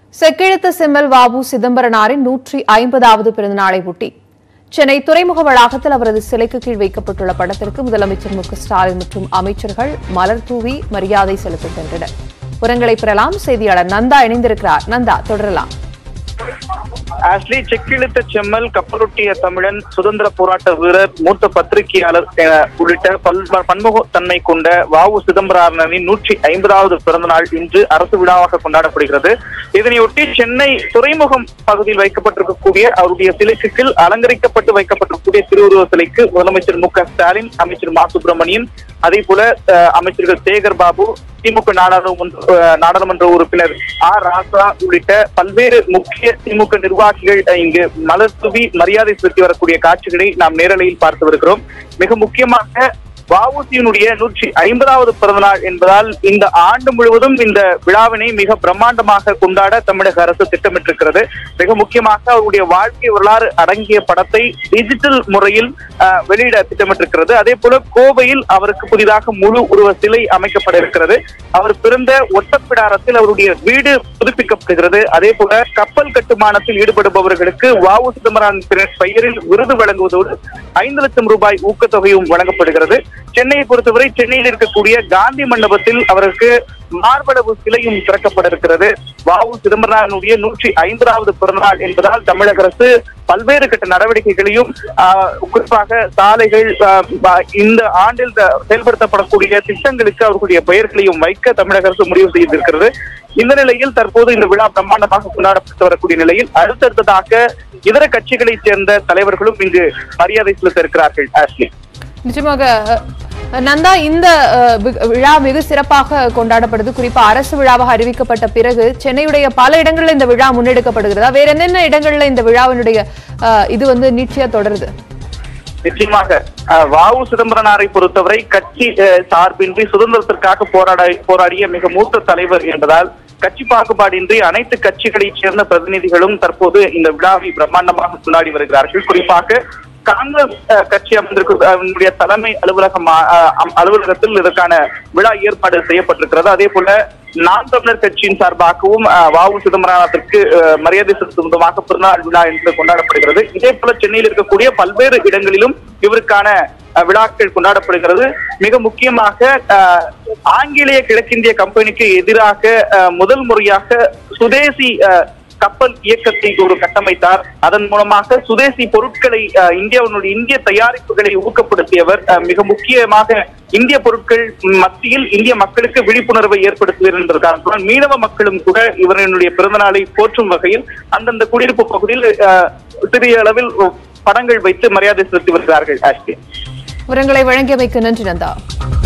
செக்கிழுத்த செம்மல் வாபு சிதம்பரனாரின் நூற்றி ஐம்பதாவது பிறந்தநாளை ஒட்டி சென்னை துறைமுக வளாகத்தில் அவரது சிலைக்கு கீழ் வைக்கப்பட்டுள்ள படத்திற்கு முதலமைச்சர் மு க ஸ்டாலின் மற்றும் அமைச்சர்கள் மலர் தூவி மரியாதை செலுத்துகின்றனர் உரங்களை பெறலாம் செய்தியாளர் நந்தா இணைந்திருக்கிறார் நந்தா தொடரலாம் ஆஷ்லி செக்கிழுத்த செம்மல் கப்பலொட்டிய தமிழன் சுதந்திர போராட்ட வீரர் மூத்த பத்திரிகையாளர் அஹ், உள்ளிட்ட பல் பன்முகத்தன்மை கொண்ட வாவு சிதம்பரனாரின் நூற்றி ஐம்பதாவது பிறந்த நாள் இன்று அரசு விழாவாக கொண்டாடப்படுகிறது இதனையொட்டி சென்னை துறைமுகம் பகுதியில் வைக்கப்பட்டிருக்கக்கூடிய அவருடைய சிலைக்கு கீழ் அலங்கரிக்கப்பட்டு வைக்கப்பட்டிருக்கக்கூடிய திருவுருவ சிலைக்கு முதலமைச்சர் மு க ஸ்டாலின் அமைச்சர் மா சுப்பிரமணியன் அதே போல அஹ், அமைச்சர்கள் சேகர் பாபு திமுக நாடாளுமன்ற அஹ், நாடாளுமன்ற உறுப்பினர் ஆர் ராசா உள்ளிட்ட பல்வேறு முக்கிய திமுக நிர்வாகிகள் அஹ், இங்கு மலர் தூவி மரியாதை செலுத்தி வரக்கூடிய காட்சிகளை நாம் நேரலையில் பார்த்து வருகிறோம் மிக முக்கியமாக வஉசியினுடைய நூற்றி ஐம்பதாவது பிறந்த நாள் என்பதால் இந்த ஆண்டு முழுவதும் இந்த விழாவினை மிக பிரம்மாண்டமாக கொண்டாட தமிழக அரசு திட்டமிட்டிருக்கிறது மிக முக்கியமாக அவருடைய வாழ்க்கை வரலாறு அடங்கிய படத்தை டிஜிட்டல் முறையில் அஹ், வெளியிட திட்டமிட்டிருக்கிறது அதே போல கோவையில் அவருக்கு புதிதாக முழு உருவ சிலை அமைக்கப்பட இருக்கிறது அவர் பிறந்த ஒட்டப்பிடாரத்தில் அவருடைய வீடு புதுப்பிக்கப்படுகிறது அதே போல கப்பல் கட்டுமானத்தில் ஈடுபடுபவர்களுக்கு வாவு சிதம்பரம் பெயரில் விருது வழங்குவதோடு ஐந்து லட்சம் ரூபாய் ஊக்கத்தொகையும் வழங்கப்படுகிறது சென்னையை பொறுத்தவரை சென்னையில் இருக்கக்கூடிய காந்தி மண்டபத்தில் அவருக்கு மார்பளவு சிலையும் திறக்கப்பட இருக்கிறது வாவு சிதம்பரனாருடைய நூற்றி ஐம்பதாவது பிறந்தநாள் என்பதால் தமிழக அரசு பல்வேறு கட்ட நடவடிக்கைகளையும் ஆஹ், குறிப்பாக சாலைகள் ஆஹ், ப- இந்த ஆண்டில் த- செயல்படுத்தப்படக்கூடிய திட்டங்களுக்கு அவர்களுடைய பெயர்களையும் வைக்க தமிழக அரசு முடிவு செய்திருக்கிறது இந்த நிலையில் தற்போது இந்த விழா பிரம்மாண்டமாக கொண்டாடப்பட்டு வரக்கூடிய நிலையில் அடுத்தடுத்ததாக இதர கட்சிகளைச் சேர்ந்த தலைவர்களும் இங்கு மரியாதை செலுத்த இருக்கிறார்கள் ஆஷ்லி நிச்சயமாக அஹ், நந்தா இந்த அஹ், வி- விழா மிக சிறப்பாக கொண்டாடப்படுது குறிப்பா அரசு விழாவாக அறிவிக்கப்பட்ட பிறகு சென்னையுடைய பல இடங்கள்ல இந்த விழா முன்னெடுக்கப்படுகிறதா வேற என்னென்ன இடங்கள்ல இந்த விழாவினுடைய அஹ், இது வந்து நீட்சியா தொடருது நிச்சயமாக அஹ், வாவு சிதம்பரனாரை பொறுத்தவரை கட்சி அஹ், சார்பின்றி சுதந்திரத்திற்காக போராட போராடிய மிக மூத்த தலைவர் என்பதால் கட்சி பாகுபாடின்றி அனைத்து கட்சிகளைச் சேர்ந்த பிரதிநிதிகளும் தற்போது இந்த விழாவை பிரம்மாண்டமாக கொண்டாடி வருகிறார்கள் குறிப்பாக காங்கிரஸ் அஹ், கட்சி அமைந்திருக்க அதனுடைய தலைமை அலுவலகம் அஹ், அம்- அலுவலகத்தில் இதற்கான விழா ஏற்பாடு செய்யப்பட்டிருக்கிறது அதே போல நாம் தமிழர் கட்சியின் சார்பாகவும் அஹ், வாவு சிதம்பரநாத்திற்கு அஹ், மரியாதை செலுத்தும் விதமாக பிறந்தநாள் விழா என்று கொண்டாடப்படுகிறது இதே போல சென்னையில் இருக்கக்கூடிய பல்வேறு இடங்களிலும் இவருக்கான அஹ், விழாக்கள் கொண்டாடப்படுகிறது மிக முக்கியமாக அஹ், ஆங்கிலேய கிழக்கிந்திய கம்பெனிக்கு எதிராக அஹ், முதல் முறையாக சுதேசி அஹ், கப்பல் இயக்கத்தை ஒரு கட்டமைத்தார் அதன் மூலமாக சுதேசி பொருட்களை அஹ், இந்தியாவினுடைய இந்திய தயாரிப்புகளை ஊக்கப்படுத்தியவர் அஹ், மிக முக்கியமாக இந்திய பொருட்கள் மத்தியில் இந்திய மக்களுக்கு விழிப்புணர்வை ஏற்படுத்துவர் என்ற காரணத்தால் மீனவ மக்களும் கூட இவரினுடைய பிறந்த நாளை போற்றும் வகையில் அந்தந்த குடியிருப்பு பகுதியில் அஹ், சிறிய அளவில் படங்கள் வைத்து மரியாதை செலுத்தி வருகிறார்கள் ஆஷ்லி விவரங்களை வழங்கியமைக்கு நன்றி நந்தா